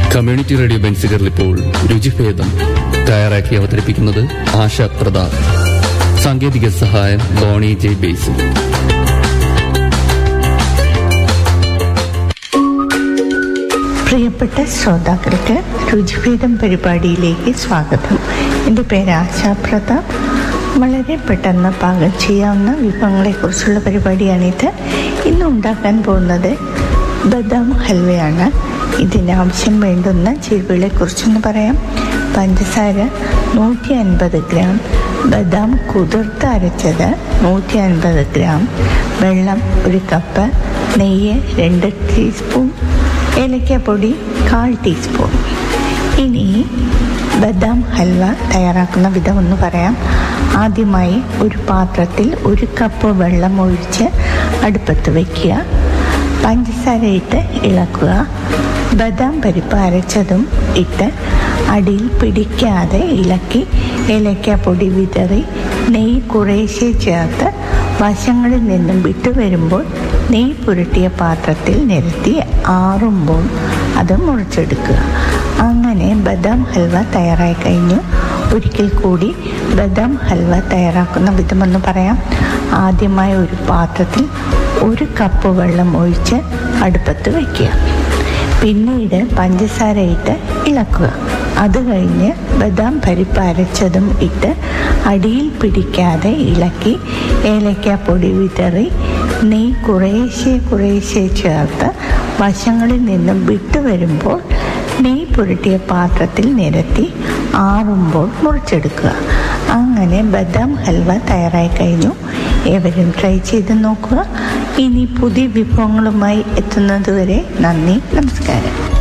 community radio ബെൻസികറിൽ ഇപ്പോൾ രുചിഭേദം തയ്യാറാക്കി അവതരിപ്പിക്കുന്നത് ആശ പ്രതാപ് സാങ്കേതിക സഹായം ബോണി ജെ ബേസിൽ പ്രിയപ്പെട്ട ശ്രോതാക്കൾക്ക് രുചിഭേദം പരിപാടിയിലേക്ക് സ്വാഗതം എൻ്റെ പേര് ആശാ പ്രതാപ് വളരെ പെട്ടെന്ന് പാകം ചെയ്യാവുന്ന വിഭവങ്ങളെക്കുറിച്ചുള്ള പരിപാടിയാണിത് ഇന്ന് ഉണ്ടാക്കാൻ പോകുന്നത് ബദാം ഹൽവയാണ് ഇതിനാവശ്യം വേണ്ടുന്ന ചേരുവകളെക്കുറിച്ചൊന്ന് പറയാം പഞ്ചസാര നൂറ്റി അൻപത് ഗ്രാം ബദാം കുതിർത്ത് അരച്ചത് നൂറ്റി അൻപത് ഗ്രാം വെള്ളം ഒരു കപ്പ് നെയ്യ് രണ്ട് ടീസ്പൂൺ ഏലക്കാപ്പൊടി കാൽ ടീസ്പൂൺ ഇനി ബദാം ഹൽവ തയ്യാറാക്കുന്ന വിധം ഒന്ന് പറയാം ആദ്യമായി ഒരു പാത്രത്തിൽ ഒരു കപ്പ് വെള്ളം ഒഴിച്ച് അടുപ്പത്ത് വയ്ക്കുക പഞ്ചസാര ഇട്ട് ഇളക്കുക ബദാം പരിപ്പ് അരച്ചതും ഇട്ട് അടിയിൽ പിടിക്കാതെ ഇളക്കി ഏലക്കാപ്പൊടി വിതറി നെയ്യ് കുറേശ്ശെ ചേർത്ത് വശങ്ങളിൽ നിന്നും വിട്ടു വരുമ്പോൾ നെയ്യ് പുരട്ടിയ പാത്രത്തിൽ നിരത്തി ആറുമ്പോൾ അത് മുറിച്ചെടുക്കുക അങ്ങനെ ബദാം ഹൽവ തയ്യാറായി കഴിഞ്ഞു ഒരിക്കൽ കൂടി ബദാം ഹൽവ തയ്യാറാക്കുന്ന വിധമെന്ന് പറയാം ആദ്യമായി ഒരു പാത്രത്തിൽ ഒരു കപ്പ് വെള്ളം ഒഴിച്ച് അടുപ്പത്ത് വയ്ക്കുക പിന്നീട് പഞ്ചസാര ഇട്ട് ഇളക്കുക അത് കഴിഞ്ഞ് ബദാം പരിപ്പ് അരച്ചതും ഇട്ട് അടിയിൽ പിടിക്കാതെ ഇളക്കി ഏലക്കാപ്പൊടി വിതറി നെയ്യ് കുറേശ്ശെ കുറേശ്ശെ ചേർത്ത് വശങ്ങളിൽ നിന്നും വിട്ടുവരുമ്പോൾ നെയ്യ് പുരട്ടിയ പാത്രത്തിൽ നിരത്തി ആറുമ്പോൾ മുറിച്ചെടുക്കുക അങ്ങനെ ബദാം ഹൽവ തയ്യാറായി കഴിഞ്ഞു ഏവരും ട്രൈ ചെയ്ത് നോക്കുക ഇനി പുതിയ വിഭവങ്ങളുമായി എത്തുന്നതുവരെ നന്ദി നമസ്കാരം